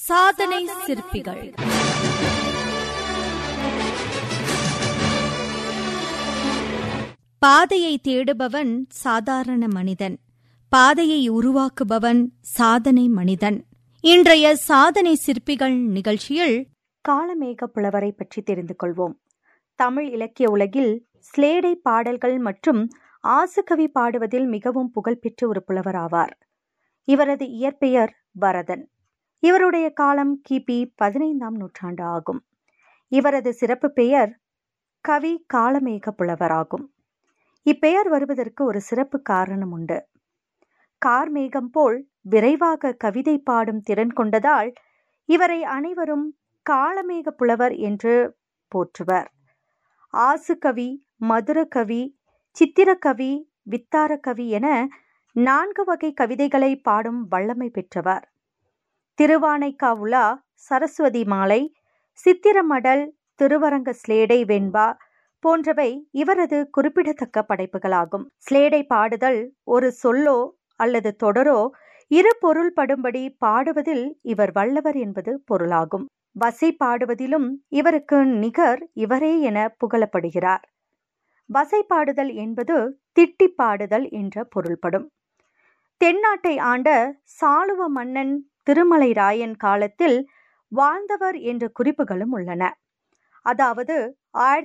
சாதனை சிற்பிகள் பாதையை தேடுபவன் சாதாரண மனிதன் பாதையை உருவாக்குபவன் சாதனை மனிதன் இன்றைய சாதனை சிற்பிகள் நிகழ்ச்சியில் காலமேக புலவரை பற்றி தெரிந்து கொள்வோம் தமிழ் இலக்கிய உலகில் ஸ்லேடை பாடல்கள் மற்றும் ஆசுகவி பாடுவதில் மிகவும் புகழ்பெற்ற ஒரு புலவர் ஆவார் இவரது இயற்பெயர் வரதன் இவருடைய காலம் கிபி பதினைந்தாம் நூற்றாண்டு ஆகும் இவரது சிறப்பு பெயர் கவி காலமேக புலவர் ஆகும் இப்பெயர் வருவதற்கு ஒரு சிறப்பு காரணம் உண்டு கார்மேகம் போல் விரைவாக கவிதை பாடும் திறன் கொண்டதால் இவரை அனைவரும் காலமேக புலவர் என்று போற்றுவர் ஆசுகவி மதுரகவி சித்திரக்கவி வித்தாரக்கவி என நான்கு வகை கவிதைகளை பாடும் வல்லமை பெற்றவர் திருவானைக்காவுலா சரஸ்வதி மாலை சித்திரமடல் திருவரங்க ஸ்லேடை வெண்பா போன்றவை இவரது குறிப்பிடத்தக்க படைப்புகளாகும் ஸ்லேடை பாடுதல் ஒரு சொல்லோ அல்லது தொடரோ இரு பொருள் படும்படி பாடுவதில் இவர் வல்லவர் என்பது பொருளாகும் வசை பாடுவதிலும் இவருக்கு நிகர் இவரே என புகழப்படுகிறார் வசை பாடுதல் என்பது திட்டி பாடுதல் என்ற பொருள்படும் தென்னாட்டை ஆண்ட சாளுவ மன்னன் திருமலை ராயன் காலத்தில் வாழ்ந்தவர் என்ற குறிப்புகளும் உள்ளன அதாவது ஆயிரத்தி